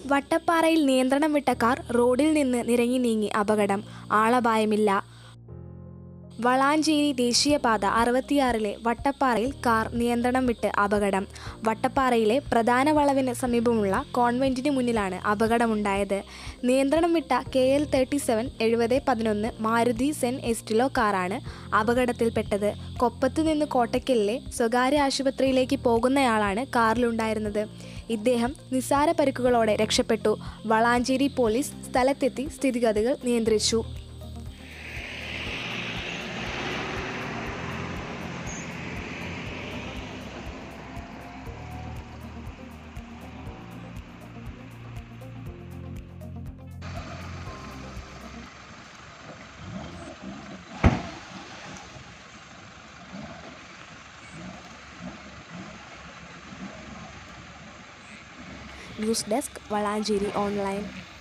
വട്ടപ്പാറയിൽ നിയന്ത്രണം വിട്ട കാർ റോഡിൽ നിന്ന് നിരങ്ങി നീങ്ങി അപകടം ആളപായമില്ല വളാഞ്ചേരി ദേശീയപാത അറുപത്തിയാറിലെ വട്ടപ്പാറയിൽ കാർ നിയന്ത്രണം വിട്ട് അപകടം വട്ടപ്പാറയിലെ പ്രധാന വളവിന് സമീപമുള്ള കോൺവെന്റിന് മുന്നിലാണ് അപകടമുണ്ടായത് നിയന്ത്രണം വിട്ട കെ എൽ തേർട്ടി സെവൻ എഴുപത് പതിനൊന്ന് മാരുതി സെൻ എസ്റ്റിലോ കാറാണ് അപകടത്തിൽപ്പെട്ടത് കൊപ്പത്ത് നിന്ന് കോട്ടയ്ക്കലിലെ സ്വകാര്യ ആശുപത്രിയിലേക്ക് പോകുന്നയാളാണ് കാറിലുണ്ടായിരുന്നത് ഇദ്ദേഹം നിസ്സാര പരിക്കുകളോടെ രക്ഷപ്പെട്ടു വളാഞ്ചേരി പോലീസ് സ്ഥലത്തെത്തി സ്ഥിതിഗതികൾ നിയന്ത്രിച്ചു ന്യൂസ് ഡെസ്ക് വളാഞ്ചേരി ഓൺലൈൻ